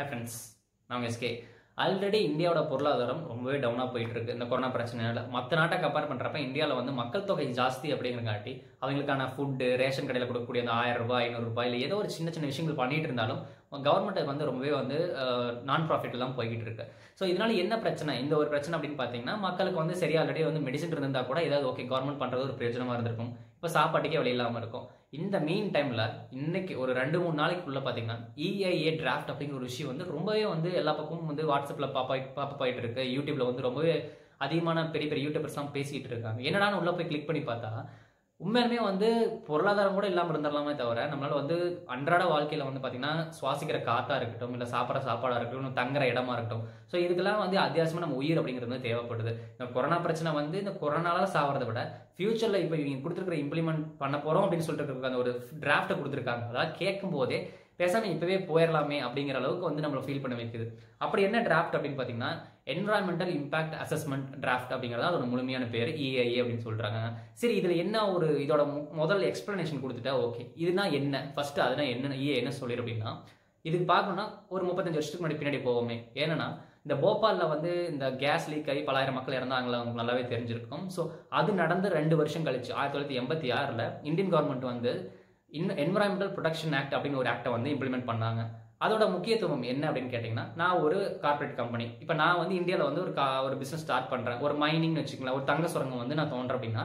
high friends நாங்கள் SK already இந்தியாவோட பொருளாதாரம் ரொம்பவே டவுனாக போயிட்டு இருக்கு இந்த கொரோனா பிரச்சனையால மற்ற நாட்டை கம்பேர் பண்ணுறப்ப இந்தியாவில் வந்து மக்கள் தொகை ஜாஸ்தி அப்படிங்கிறங்காட்டி அவங்களுக்கான ஃபுட்டு ரேஷன் கடையில் கொடுக்கக்கூடிய அந்த ஆயிரம் ரூபாய் ஐநூறு ரூபாய் இல்லை ஏதோ ஒரு சின்ன சின்ன விஷயங்கள் பண்ணிட்டு இருந்தாலும் கவர்மெண்ட் வந்து ரொம்பவே வந்து நான் ப்ராஃபிட் தான் போய்கிட்டு இருக்கு ஸோ இதனால என்ன பிரச்சனை இந்த ஒரு பிரச்சனை அப்படின்னு பார்த்தீங்கன்னா மக்களுக்கு வந்து சரியா ஆல்ரெடி வந்து மெடிசன் இருந்தால் கூட ஏதாவது ஓகே கவர்மெண்ட் பண்ணுறது ஒரு பிரயோஜனமாக இருந்திருக்கும் இப்போ சாப்பாட்டுக்கே வழி இல்லாமல் இருக்கும் இந்த மெயின் டைமில் இன்னைக்கு ஒரு ரெண்டு மூணு நாளைக்குள்ள பார்த்தீங்கன்னா இஐஏ டிராஃப்ட் அப்படிங்கிற ஒரு விஷயம் வந்து ரொம்பவே வந்து எல்லா பக்கமும் வந்து வாட்ஸ்அப்பில் பாப்பா பாப்பா ஆயிட்டு இருக்கு யூடியூப்ல வந்து ரொம்பவே அதிகமான பெரிய பெரிய யூடியூபர்ஸ்லாம் பேசிட்டு இருக்காங்க என்னடான்னு உள்ள போய் கிளிக் பண்ணி பார்த்தா உண்மையாலுமே வந்து பொருளாதாரம் கூட இல்லாமல் இருந்துடலாமே தவிர நம்மளால வந்து அன்றாட வாழ்க்கையில வந்து பார்த்தீங்கன்னா சுவாசிக்கிற காத்தா இருக்கட்டும் இல்லை சாப்பிட்ற சாப்பாடா இருக்கட்டும் தங்குற இடமா இருக்கட்டும் ஸோ இதுக்கெல்லாம் வந்து அத்தியாவசியமா நம்ம உயிர் அப்படிங்கிறது வந்து தேவைப்படுது இந்த கொரோனா பிரச்சனை வந்து இந்த கொரோனால சாவறதை விட ஃபியூச்சர்ல இப்போ இவங்க கொடுத்துருக்கிற இம்ப்ளிமெண்ட் பண்ண போறோம் அப்படின்னு சொல்லிட்டு இருக்க அந்த ஒரு டிராஃப்ட்டை கொடுத்துருக்காங்க அதாவது கேட்கும் போதே பேசாம இப்பவே போயிடலாமே அப்படிங்கிற அளவுக்கு வந்து நம்மளை ஃபீல் பண்ண வைக்குது அப்படி என்ன டிராஃப்ட் அப்படின்னு பார்த்தீங்கன்னா என்வரான்மெண்டல் இம்பாக்ட் அசஸ்மெண்ட் டிராஃப்ட் அப்படிங்கிறது அதோட முழுமையான பேர் இஐஏ அப்படின்னு சொல்றாங்க சரி இதுல என்ன ஒரு இதோட மு- முதல் எக்ஸ்பிளனேஷன் கொடுத்துட்டா ஓகே இதுனா என்ன ஃபர்ஸ்ட் அதுனா என்ன இஏ என்ன சொல்லிடு அப்படின்னா இதுக்கு பார்க்கணும்னா ஒரு முப்பத்தஞ்சு வருஷத்துக்கு முன்னாடி பின்னாடி போவோமே ஏன்னா இந்த போபால்ல வந்து இந்த கேஸ் லீக் ஆகி பலாயிரம் மக்கள் இறந்தாங்களா உங்களுக்கு நல்லாவே தெரிஞ்சிருக்கும் ஸோ அது நடந்து ரெண்டு வருஷம் கழிச்சு ஆயிரத்தி தொள்ளாயிரத்தி எண்பத்தி ஆறில் இந்தியன் கவர்மெண்ட் வந்து இன் என்வரான்மெண்டல் ப்ரொடக்ஷன் ஆக்ட் அப்படின்னு ஒரு ஆக்டை வந்து இம்ப்ளிமெண்ட் பண்ணாங்க அதோட முக்கியத்துவம் என்ன அப்படின்னு கேட்டிங்கன்னா நான் ஒரு கார்ப்பரேட் கம்பெனி இப்போ நான் வந்து இந்தியாவில் வந்து ஒரு கா ஒரு பிஸ்னஸ் ஸ்டார்ட் பண்ணுறேன் ஒரு மைனிங்னு வச்சுக்கலாம் ஒரு தங்க சுரங்கம் வந்து நான் தோன்றேன் அப்படின்னா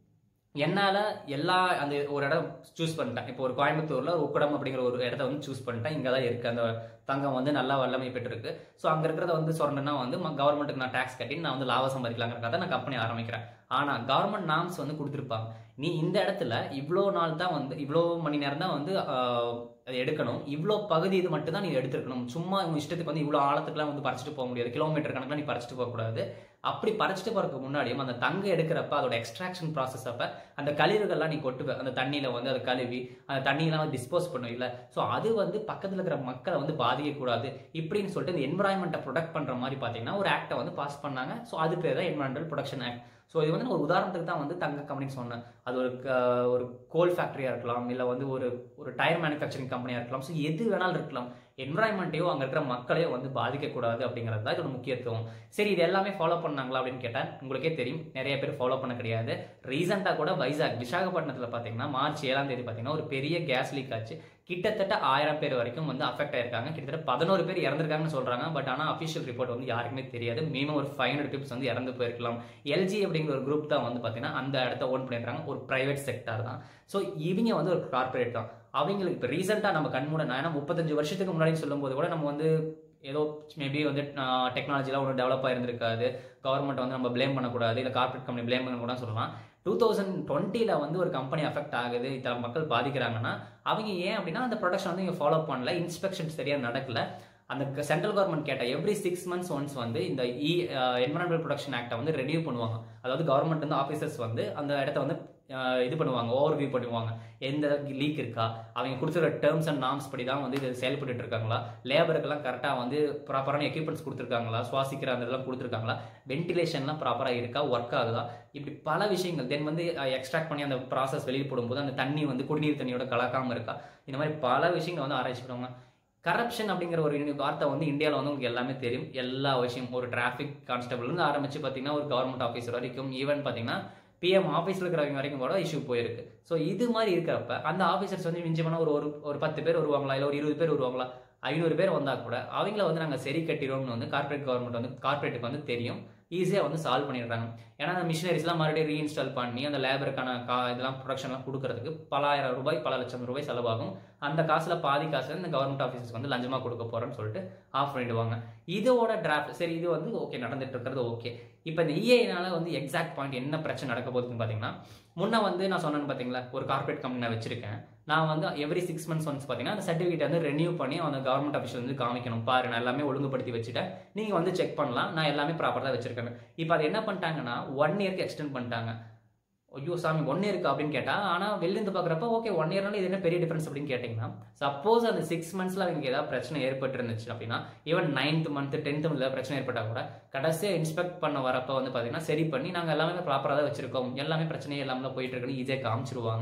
என்னால் எல்லா அந்த ஒரு இடம் சூஸ் பண்ணிட்டேன் இப்போ ஒரு கோயம்புத்தூரில் உக்கடம் அப்படிங்கிற ஒரு இடத்த வந்து சூஸ் பண்ணிட்டேன் இங்கே தான் இருக்குது அந்த தங்கம் வந்து நல்லா வல்லமை பெற்றிருக்கு ஸோ அங்கே இருக்கிறத வந்து சொன்னேன்னா வந்து கவர்மெண்ட்டுக்கு நான் டேக்ஸ் கட்டி நான் வந்து லாபம் சம்பாதிக்கலாங்கிறக்காக நான் கம்பெனி ஆரம்பிக்கிறேன் ஆனால் கவர்மெண்ட் நாம்ஸ் வந்து கொடுத்துருப்பாங்க நீ இந்த இடத்துல இவ்வளோ நாள் தான் வந்து இவ்வளோ மணி நேரம் தான் வந்து ஆஹ், அதை எடுக்கணும் இவ்வளோ பகுதி இது மட்டும் தான் நீ எடுத்துருக்கணும் சும்மா உங்க இஷ்டத்துக்கு வந்து இவ்வளோ ஆழத்துக்குலாம் வந்து பறிச்சுட்டு போக முடியாது கிலோமீட்டர் கணக்கில் நீ பறிச்சுட்டு போகக்கூடாது அப்படி பறிச்சுட்டு போறதுக்கு முன்னாடியும் அந்த தங்க எடுக்கிறப்ப அதோட எக்ஸ்ட்ராக்ஷன் ப்ராசஸ் அப்ப அந்த கழிவுகள்லாம் நீ கொட்டுவ அந்த தண்ணியில வந்து அதை கழுவி அந்த தண்ணியெல்லாம் டிஸ்போஸ் பண்ணும் இல்ல ஸோ அது வந்து பக்கத்துல இருக்கிற மக்களை வந்து பாதிக்கக்கூடாது இப்படின்னு சொல்லிட்டு இந்த என்வரான்மெண்ட்டை ப்ரொடக்ட் பண்ற மாதிரி பாத்தீங்கன்னா ஒரு ஆக்டை வந்து பாஸ் பண்ணாங்க ஸோ அது பேர் தான் என்வரான்மெண்டல் ப்ரொடக்ஷன் ஆக்ட் ஸோ இது வந்து நான் ஒரு உதாரணத்துக்கு தான் வந்து தங்க கம்பெனின்னு சொன்னேன் அது ஒரு க- ஒரு கோல் ஃபேக்டரியா இருக்கலாம் இல்லை வந்து ஒரு ஒரு டயர் மேனுஃபேக்சரிங் கம்பெனியா இருக்கலாம் ஸோ எது வேணாலும் இருக்கலாம் என்வரான்மெண்ட்டையோ அங்கே இருக்கிற மக்களையோ வந்து பாதிக்கக்கூடாது அப்படிங்கிறது தான் இதோட முக்கியத்துவம் சரி இது எல்லாமே ஃபாலோ பண்ணாங்களா அப்படின்னு கேட்டால் உங்களுக்கே தெரியும் நிறைய பேர் ஃபாலோ பண்ண கிடையாது ரீசெண்டாக கூட வைசாக் விசாகப்பட்டினத்தில் பார்த்தீங்கன்னா மார்ச் ஏழாம் தேதி பார்த்தீங்கன்னா ஒரு பெரிய கேஸ் லீக் ஆச்சு கிட்டத்தட்ட ஆயிரம் பேர் வரைக்கும் வந்து அஃபெக்ட் ஆயிருக்காங்க கிட்டத்தட்ட பதினோரு பேர் இறந்திருக்காங்கன்னு சொல்றாங்க பட் ஆனால் அஃபிஷியல் ரிப்போர்ட் வந்து யாருக்குமே தெரியாது மினிமம் ஒரு ஃபைவ் ஹண்ட்ரட் பீப்ஸ் வந்து இறந்து போயிருக்கலாம் எல்ஜி அப்படிங்கிற ஒரு குரூப் தான் வந்து பார்த்தீங்கன்னா அந்த இடத்த ஓன் பண்ணியிருக்காங்க ஒரு பிரைவேட் செக்டார் தான் ஸோ இவங்க வந்து ஒரு கார்ப்பரேட் தான் அவங்களுக்கு இப்போ ரீசெண்டாக நம்ம கண்மூட நான் ஏன்னா முப்பத்தஞ்சு வருஷத்துக்கு முன்னாடி சொல்லும்போது கூட நம்ம வந்து ஏதோ மேபி வந்து டெக்னாலஜிலாம் ஒன்றும் டெவலப் ஆயிருந்திருக்காது கவர்மெண்ட் வந்து நம்ம ப்ளேம் பண்ணக்கூடாது இல்லை கார்ப்பரேட் கம்பெனி ப்ளேம் பண்ணக்கூடாது சொல்லலாம் டூ தௌசண்ட் டுவெண்ட்டியில் வந்து ஒரு கம்பெனி அஃபெக்ட் ஆகுது இத்தனை மக்கள் பாதிக்கிறாங்கன்னா அவங்க ஏன் அப்படின்னா அந்த ப்ரொடக்ஷன் வந்து இங்கே ஃபாலோ பண்ணல இன்ஸ்பெக்ஷன் சரியாக நடக்கல அந்த சென்ட்ரல் கவர்மெண்ட் கேட்ட எவ்ரி சிக்ஸ் மந்த்ஸ் ஒன்ஸ் வந்து இந்த இ என்வரன்மெண்டல் ப்ரொடக்ஷன் ஆக்டை வந்து ரெடியூ பண்ணுவாங்க அதாவது கவர்மெண்ட் வந்து ஆஃபீஸர்ஸ் வந்து அந்த இடத்த வந்து அஹ், இது பண்ணுவாங்க ஓவர் வியூ பண்ணுவாங்க எந்த லீக் இருக்கா அவங்க கொடுத்துருக்க டேர்ம்ஸ் அண்ட் நார்ம்ஸ் படி தான் வந்து இது செயல்பட்டு இருக்காங்களா லேபருக்கெல்லாம் கரெக்டாக வந்து ப்ராப்பரான எக்யூப்மெண்ட்ஸ் கொடுத்துருக்காங்களா சுவாசிக்கிற அந்த இதெல்லாம் கொடுத்துருக்காங்களா வென்டிலேஷன்லாம் ப்ராப்பராக இருக்கா ஒர்க் ஆகுதா இப்படி பல விஷயங்கள் தென் வந்து எக்ஸ்ட்ராக்ட் பண்ணி அந்த ப்ராசஸ் வெளியே போடும்போது அந்த தண்ணி வந்து குடிநீர் தண்ணியோட கலக்காமல் இருக்கா இந்த மாதிரி பல விஷயங்கள் வந்து ஆராய்ச்சி பண்ணுவாங்க கரப்ஷன் அப்படிங்கிற ஒரு uni- வார்த்தை வந்து இந்தியாவில் வந்து உங்களுக்கு எல்லாமே தெரியும் எல்லா விஷயம் ஒரு டிராஃபிக் கான்ஸ்டபிள்னு ஆரம்பிச்சு பார்த்தீங்கன்னா ஒரு கவர்மெண்ட் ஆஃபீஸர் வரைக்கும் ஈவன் பார்த்தீங்கன்னா பிஎம் ஆஃபீஸில் இருக்கிறவங்க வரைக்கும் கூட இஷ்யூ போயிருக்கு ஸோ இது மாதிரி இருக்கிறப்ப அந்த ஆஃபீஸர்ஸ் வந்து மிஞ்சி போனால் ஒரு ஒரு ஒரு பத்து பேர் வருவாங்களா இல்லை ஒரு இருபது பேர் வருவாங்களா ஐநூறு பேர் வந்தால் கூட அவங்கள வந்து நாங்கள் சரி கட்டிடுவோம்னு வந்து கார்ப்பரேட் கவர்மெண்ட் வந்து கார்ப்பரேட்டுக்கு வந்து தெரியும் ஈஸியாக வந்து சால்வ் பண்ணிடுறாங்க ஏன்னா அந்த மிஷினரிஸ்லாம் மறுபடியும் ரீஇன்ஸ்டால் பண்ணி அந்த லேபருக்கான கா இதெல்லாம் ப்ரொடக்ஷன்லாம் கொடுக்கறதுக்கு பல ஆயிரம் ரூபாய் பல லட்சம் ரூபாய் செலவாகும் அந்த காசுல பாதி காசு இந்த கவர்மெண்ட் ஆஃபீஸஸ் வந்து லஞ்சமா கொடுக்க போறேன்னு சொல்லிட்டு ஆஃப் பண்ணிடுவாங்க இதோட டிராஃப்ட் சரி இது வந்து ஓகே நடந்துட்டு இருக்கிறது ஓகே இப்போ இந்த இஏனால வந்து எக்ஸாக்ட் பாயிண்ட் என்ன பிரச்சனை நடக்க போகுதுன்னு பார்த்தீங்கன்னா முன்ன வந்து நான் சொன்னேன்னு பார்த்தீங்களா ஒரு கார்ப்பரேட் கம்பெனி நான் வச்சிருக்கேன் நான் வந்து எவ்ரி சிக்ஸ் மந்த்ஸ் ஒன்ஸ் பார்த்தீங்கன்னா அந்த சர்டிஃபிகேட் வந்து ரெனியூ பண்ணி அந்த கவர்மெண்ட் ஆஃபீஸில் வந்து காமிக்கணும் பாரு நான் எல்லாமே ஒழுங்குபடுத்தி வச்சுட்டேன் நீங்கள் வந்து செக் பண்ணலாம் நான் எல்லாமே ப்ராப்பராக வச்சிருக்கேன் இப்போ அது என்ன பண்ணிட்டாங்கன்னா ஒன் இயர்க்கு எக்ஸ்டெண்ட் பண்ணிட்டாங்க ஐயோ சாமி ஒன் இயருக்கு அப்படின்னு கேட்டா ஆனா வெளில இருந்து பாக்குறப்ப ஓகே ஒன் இயர்னால இது என்ன பெரிய டிஃபரன்ஸ் அப்படின்னு கேட்டீங்கன்னா சப்போஸ் அந்த சிக்ஸ் மந்த்ஸ்ல அவங்க ஏதாவது பிரச்சனை ஏற்பட்டு இருந்துச்சு அப்படின்னா ஈவன் நைன்த் மந்த் டென்த் மந்த்ல பிரச்சனை ஏற்பட்டா கூட கடைசியா இன்ஸ்பெக்ட் பண்ண வரப்ப வந்து பாத்தீங்கன்னா சரி பண்ணி நாங்க எல்லாமே ப்ராப்பரா தான் வச்சிருக்கோம் எல்லாமே பிரச்சனையே இல்லாம தான் போயிட்டு இருக்குன்னு ஈஸியாக காமிச்சிருவாங்க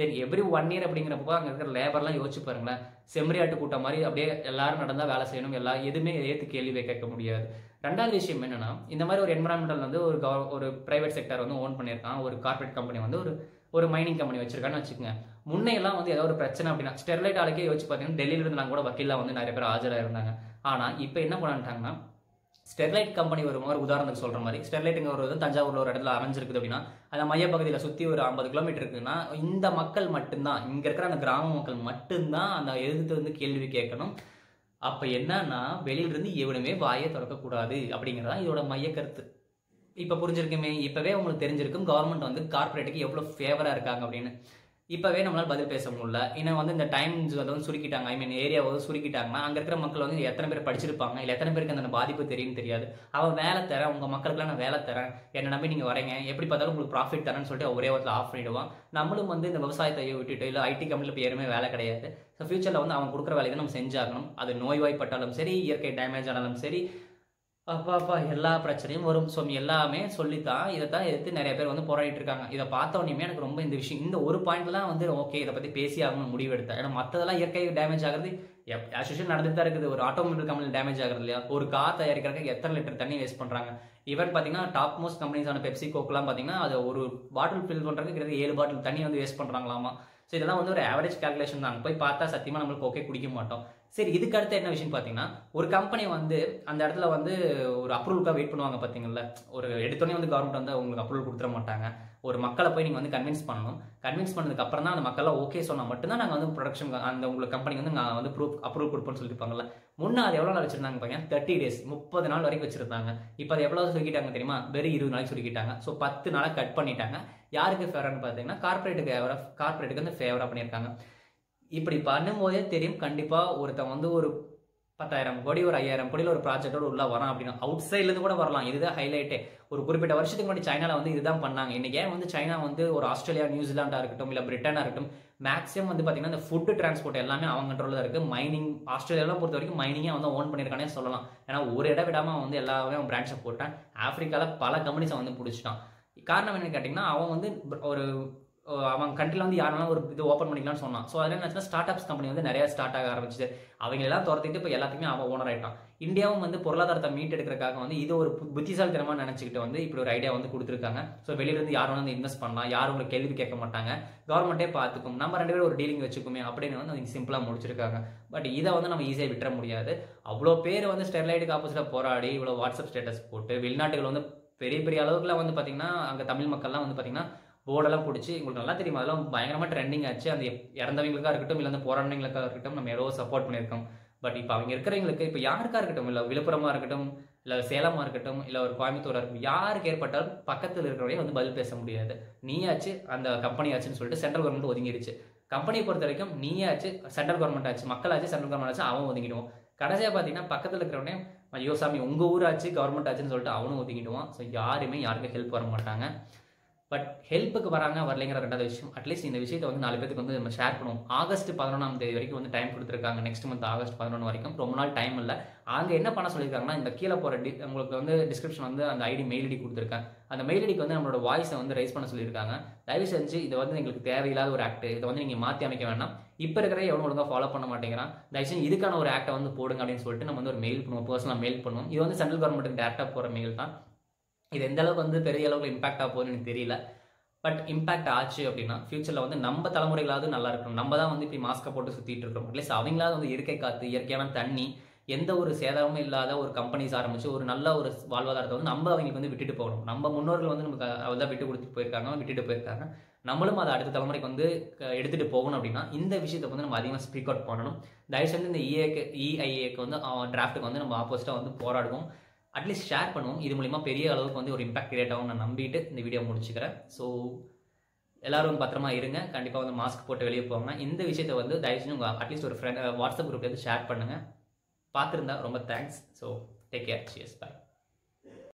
தென் எவ்ரி ஒன் இயர் அப்படிங்கிறப்போ அங்கே இருக்கிற லேபர்லாம் யோசிச்சு பாருங்களேன் செம்மறியாட்டு கூட்டம் மாதிரி அப்படியே எல்லாரும் நடந்தால் வேலை செய்யணும் எல்லா எதுவுமே ஏற்று கேள்வி கேட்க முடியாது ரெண்டாவது விஷயம் என்னன்னா இந்த மாதிரி ஒரு என்வரான்மெண்டல் வந்து ஒரு கவ- ஒரு பிரைவேட் செக்டர் வந்து ஓன் பண்ணியிருக்கான் ஒரு கார்ப்பரேட் கம்பெனி வந்து ஒரு ஒரு மைனிங் கம்பெனி வச்சிருக்கான்னு வச்சுக்கோங்க முன்னையெல்லாம் வந்து ஏதாவது ஒரு பிரச்சனை அப்படின்னா ஸ்டெர்லைட் ஆளுக்கே யோசிச்சு பார்த்தீங்கன்னா டெல்லியில இருந்து நாங்கள் கூட வக்கீலா வந்து நிறைய பேர் ஆஜராக இருந்தாங்க ஆனால் இப்போ என்ன பண்ணிட்டாங்கன்னா ஸ்டெர்லைட் கம்பெனி ஒரு மாதிரி உதாரணத்துக்கு சொல்ற மாதிரி ஸ்டெர்லைட்டுங்க ஒரு இது தஞ்சாவூர்ல ஒரு இடத்துல அமைஞ்சிருக்குது அப்படின்னா அந்த மையப்பகுதியில் சுற்றி ஒரு ஐம்பது கிலோமீட்டர் இருக்குன்னா இந்த மக்கள் மட்டும்தான் இங்க இருக்கிற அந்த கிராம மக்கள் மட்டும்தான் அந்த எதிர்த்து வந்து கேள்வி கேட்கணும் அப்ப என்னன்னா வெளியில இருந்து எவனுமே வாயை திறக்கக்கூடாது அப்படிங்கிறதா இதோட மைய கருத்து இப்ப புரிஞ்சிருக்குமே இப்பவே உங்களுக்கு தெரிஞ்சிருக்கும் கவர்மெண்ட் வந்து கார்ப்பரேட்டுக்கு எவ்வளவு ஃபேவரா இருக்காங்க அப்படின்னு இப்பவே நம்மளால பதில் பேச முடியல இன்னும் வந்து இந்த டைம்ஸ் அதை வந்து சுருக்கிட்டாங்க ஐ மீன் ஏரியாவை வந்து சுருக்கிட்டாங்கன்னா அங்க இருக்கிற மக்கள் வந்து எத்தனை பேர் படிச்சிருப்பாங்க இல்ல எத்தனை பேருக்கு அந்த பாதிப்பு தெரியும் தெரியாது அவன் வேலை தரேன் உங்க மக்களுக்குலாம் நான் வேலை தரேன் என்ன நம்பி நீங்க வரீங்க எப்படி பார்த்தாலும் உங்களுக்கு ப்ராஃபிட் தரேன்னு சொல்லிட்டு ஒரே வாரத்தில் ஆஃப் பண்ணிடுவான் நம்மளும் வந்து இந்த விவசாயத்தை விட்டுட்டு இல்லை ஐடி கம்பெனியில் இப்போ யாருமே வேலை கிடையாது ஸோ ஃபியூச்சரில் வந்து அவன் கொடுக்குற வேலையை தான் நம்ம செஞ்சாகணும் அது நோய்வாய்ப்பட்டாலும் சரி இயற்கை டேமேஜ் ஆனாலும் சரி அப்பா அப்பா எல்லா பிரச்சனையும் வரும் ஸோ எல்லாமே சொல்லித்தான் இதை தான் எதிர்த்து நிறைய பேர் வந்து போராடிட்டு இருக்காங்க இதை பார்த்த உடனே எனக்கு ரொம்ப இந்த விஷயம் இந்த ஒரு பாயிண்ட்ல தான் வந்து ஓகே இதை பற்றி பேசி ஆகணும்னு முடிவு எடுத்தேன் ஏன்னா மற்றதெல்லாம் இயற்கை டேமேஜ் ஆகுறது ஆஸ்யூஷன் நடந்துட்டு தான் இருக்குது ஒரு ஆட்டோமொபைல் கம்பெனி டேமேஜ் ஆகுறது இல்லையா ஒரு கார் தயாரிக்கிறதுக்கு எத்தனை லிட்டர் தண்ணி வேஸ்ட் பண்ணுறாங்க ஈவன் பார்த்தீங்கன்னா டாப் மோஸ்ட் கம்பெனிஸான பெப்சி கோக்கெலாம் பார்த்தீங்கன்னா அது ஒரு பாட்டில் ஃபில் பண்ணுறதுக்கு கிட்டத்தட்ட ஏழு பாட்டில் தண்ணி வந்து வேஸ்ட் பண்ணுறாங்களாமா ஸோ இதெல்லாம் வந்து ஒரு ஆவரேஜ் கால்குலேஷன் தான் போய் பார்த்தா சத்தியமாக நம்மளுக்கு ஓகே குடிக்க மாட்டோம் சரி இதுக்கு அடுத்து என்ன விஷயம் பார்த்தீங்கன்னா ஒரு கம்பெனி வந்து அந்த இடத்துல வந்து ஒரு அப்ரூவலுக்காக வெயிட் பண்ணுவாங்க பார்த்தீங்கல்ல ஒரு எடுத்தோடனே வந்து கவர்மெண்ட் வந்து உங்களுக்கு அப்ரூவல் கொடுத்துட மாட்டாங்க ஒரு மக்களை போய் நீங்கள் வந்து கன்வின்ஸ் பண்ணணும் கன்வின்ஸ் பண்ணதுக்கு அப்புறம் தான் அந்த மக்கள்லாம் ஓகே சொன்னால் மட்டும்தான் நாங்கள் வந்து ப்ரொடக்ஷன் அந்த உங்களுக்கு கம்பெனி வந்து நான் வந்து ப்ரூஃப் அப்ரூவல் கொடுப்போம்னு சொல்லியிருப்பாங்கல்ல முன்ன அது எவ்வளோ நாள் வச்சிருந்தாங்க பாருங்க தேர்ட்டி டேஸ் முப்பது நாள் வரைக்கும் வச்சிருந்தாங்க இப்போ அது எவ்வளோ சுருக்கிட்டாங்க தெரியுமா வெறும் இருபது நாளைக்கு சுருக்கிட்டாங்க ஸோ பத்து நாளாக கட் பண்ணிட்டாங்க யாருக்கு ஃபேவரானு பார்த்தீங்கன்னா கார்பரேட்டுக்கு கார்பரேட்டுக்கு வந்து ஃபேவராக பண்ணியிருக்காங்க இப்படி பண்ணும்போதே தெரியும் கண்டிப்பாக ஒருத்தன் வந்து ஒரு பத்தாயிரம் கோடி ஒரு ஐயாயிரம் கோடியில் ஒரு ப்ராஜெக்டோட உள்ள வரான் அப்படின்னா அவுட் சைட்லேருந்து கூட வரலாம் இதுதான் ஹைலைட்டே ஒரு குறிப்பிட்ட வருஷத்துக்கு முன்னாடி சைனால வந்து இதுதான் பண்ணாங்க இன்னைக்கு ஏன் வந்து சைனா வந்து ஒரு ஆஸ்திரேலியா நியூசிலாண்டா இருக்கட்டும் இல்லை பிரிட்டனா இருக்கட்டும் மேக்ஸிமம் வந்து பார்த்தீங்கன்னா இந்த ஃபுட்டு டிரான்ஸ்போர்ட் எல்லாமே அவங்க கண்ட்ரோலில் தான் இருக்குது மைனிங் ஆஸ்திரேலியாலாம் பொறுத்த வரைக்கும் மைனிங்கே வந்து ஓன் பண்ணியிருக்கானே சொல்லலாம் ஏன்னா ஒரு இடம் விடாம அவன் வந்து எல்லாமே அவன் பிரான்ச்சை போட்டான் ஆப்பிரிக்காவில் பல கம்பெனிஸை வந்து பிடிச்சிட்டான் காரணம் என்னன்னு கேட்டிங்கன்னா அவன் வந்து ஒரு அஹ் அவன் கண்ட்ரியில் வந்து யாரெல்லாம் ஒரு இது ஓப்பன் பண்ணிக்கலாம்னு சொன்னான் ஸோ அதில் என்ன ஸ்டார்ட் அப்ஸ் கம்பெனி வந்து நிறைய ஸ்டார்ட் ஆக ஆரம்பிச்சு அவங்க எல்லாம் துரத்திட்டு இப்போ எல்லாத்துக்குமே அவன் ஓனர் ஆயிட்டான் இந்தியாவும் வந்து பொருளாதாரத்தை மீட் எடுக்கிறதுக்காக வந்து இது ஒரு பு- புத்திசாலித்தனமா நினைச்சுக்கிட்டு வந்து இப்படி ஒரு ஐடியா வந்து கொடுத்துருக்காங்க ஸோ வெளியிலேருந்து யாரும் வந்து இன்வெஸ்ட் பண்ணலாம் யாரும் உங்களுக்கு கேள்வி கேட்க மாட்டாங்க கவர்மெண்ட்டே பார்த்துக்கும் நம்ம ரெண்டு பேரும் ஒரு டீலிங் வச்சுக்குமே அப்படின்னு வந்து அவங்க சிம்பிளாக முடிச்சிருக்காங்க பட் இதை வந்து நம்ம ஈஸியாக விட்டுற முடியாது அவ்வளோ பேர் வந்து ஸ்டெர்லைட்டுக்கு ஆப்போசிட்டாக போராடி இவ்வளோ வாட்ஸ்அப் ஸ்டேட்டஸ் போட்டு வெளிநாட்டுகள் வந்து பெரிய பெரிய அளவுக்குலாம் வந்து பார்த்தீங்கன்னா அங்கே தமிழ் மக்கள்லாம் வந்து பார்த்தீங்கன்னா போர்டெல்லாம் பிடிச்சி உங்களுக்கு நல்லா தெரியும் அதெல்லாம் பயங்கரமாக ட்ரெண்டிங் ஆச்சு அந்த இறந்தவங்களுக்கா இருக்கட்டும் இல்லை அந்த போராடினங்களுக்கா இருக்கட்டும் நம்ம எவ்வளோ சப்போர்ட் பண்ணியிருக்கோம் பட் இப்போ அவங்க இருக்கிறவங்களுக்கு இப்போ யாருக்கா இருக்கட்டும் இல்லை விழுப்புரமா இருக்கட்டும் இல்லை சேலமா இருக்கட்டும் இல்லை ஒரு கோயம்புத்தூரா இருக்கட்டும் யாருக்கு ஏற்பட்டாலும் பக்கத்தில் இருக்கிறவங்க வந்து பதில் பேச முடியாது நீயாச்சு அந்த கம்பெனி ஆச்சுன்னு சொல்லிட்டு சென்ட்ரல் கவர்மெண்ட் ஒதுங்கிடுச்சு கம்பெனியை பொறுத்த வரைக்கும் நீயாச்சு சென்ட்ரல் கவர்மெண்ட் ஆச்சு மக்களாச்சு சென்ட்ரல் கவர்மெண்ட் ஆச்சு அவன் ஒதுங்கிடுவான் கடைசியாக பார்த்தீங்கன்னா பக்கத்தில் இருக்கிறவனே ஐயோ சாமி உங்கள் ஊராச்சு கவர்மெண்ட் ஆச்சுன்னு சொல்லிட்டு அவனும் ஒதுங்கிடுவான் ஸோ யாருமே யாருக்கும் ஹெல்ப் வர மாட்டாங்க பட் ஹெல்ப்புக்கு வராங்க வரலைங்கிற ரெண்டாவது விஷயம் அட்லீஸ்ட் இந்த விஷயத்தை வந்து நாலு பேருக்கு வந்து நம்ம ஷேர் பண்ணுவோம் ஆகஸ்ட் பதினொன்றாம் தேதி வரைக்கும் வந்து டைம் கொடுத்துருக்காங்க நெக்ஸ்ட் மந்த் ஆகஸ்ட் பதினொன்று வரைக்கும் ரொம்ப நாள் டைம் இல்லை அங்கே என்ன பண்ண சொல்லியிருக்காங்கன்னா இந்த கீழே போகிற டி உங்களுக்கு வந்து டிஸ்கிரிப்ஷன் வந்து அந்த ஐடி மெயில் ஐடி கொடுத்துருக்கேன் அந்த மெயில் ஐடிக்கு வந்து நம்மளோட வாய்ஸை வந்து ரைஸ் பண்ண சொல்லியிருக்காங்க தயவு செஞ்சு இது வந்து எங்களுக்கு தேவையில்லாத ஒரு ஆக்ட் இதை வந்து நீங்கள் மாற்றி அமைக்க வேண்டாம் இப்போ இருக்கிற எவனும் ஒழுங்காக ஃபாலோ பண்ண மாட்டேங்கிறான் தயவு செஞ்சு இதுக்கான ஒரு ஆக்டை வந்து போடுங்க அப்படின்னு சொல்லிட்டு நம்ம வந்து ஒரு மெயில் பண்ணுவோம் பர்சனலாக மெயில் பண்ணுவோம் இது வந்து சென்ட்ரல் கவர்மெண்ட்டுக்கு டேரெக்டாக போகிற மெயில் தான் இது எந்த அளவுக்கு வந்து பெரிய அளவுக்கு இம்பாக்ட் ஆக போகுதுன்னு எனக்கு தெரியல பட் இம்பாக்ட் ஆச்சு அப்படின்னா ஃபியூச்சரில் வந்து நம்ம தலைமுறைகளாவது நல்லா இருக்கணும் நம்ம தான் வந்து இப்போ மாஸ்க்கை போட்டு சுற்றிட்டு இருக்கோம் அட்லீஸ்ட் அவங்களாவது வந்து இயற்கை காற்று இயற்கையான தண்ணி எந்த ஒரு சேதாரமும் இல்லாத ஒரு கம்பெனிஸ் ஆரம்பிச்சு ஒரு நல்ல ஒரு வாழ்வாதாரத்தை வந்து நம்ம அவங்களுக்கு வந்து விட்டுட்டு போகணும் நம்ம முன்னோர்கள் வந்து நமக்கு அதான் விட்டு கொடுத்துட்டு போயிருக்காங்க விட்டுட்டு போயிருக்காங்க நம்மளும் அதை அடுத்த தலைமுறைக்கு வந்து க- எடுத்துட்டு போகணும் அப்படின்னா இந்த விஷயத்தை வந்து நம்ம அதிகமாக ஸ்பீக் அவுட் பண்ணணும் தயவு செஞ்சு இந்த இஏக்கு இஐஏக்கு வந்து டிராஃப்ட்டுக்கு வந்து நம்ம ஆப்போசிட்டாக வந்து போராடுவோம் அட்லீஸ்ட் ஷேர் பண்ணுவோம் இது மூலிமா பெரிய அளவுக்கு வந்து ஒரு இம்பாக்ட் கிரியேட் ஆகும் நான் நம்பிட்டு இந்த வீடியோ முடிச்சுக்கிறேன் ஸோ எல்லாரும் பத்திரமா இருங்க கண்டிப்பாக வந்து மாஸ்க் போட்டு வெளியே போங்க இந்த விஷயத்தை வந்து தயவு செஞ்சு உங்கள் அட்லீஸ்ட் ஒரு ஃப்ரெண்ட் வாட்ஸ்அப் குரூப்ல இருந்து ஷேர் பண்ணுங்க பார்த்துருந்தா ரொம்ப thanks so take care cheers by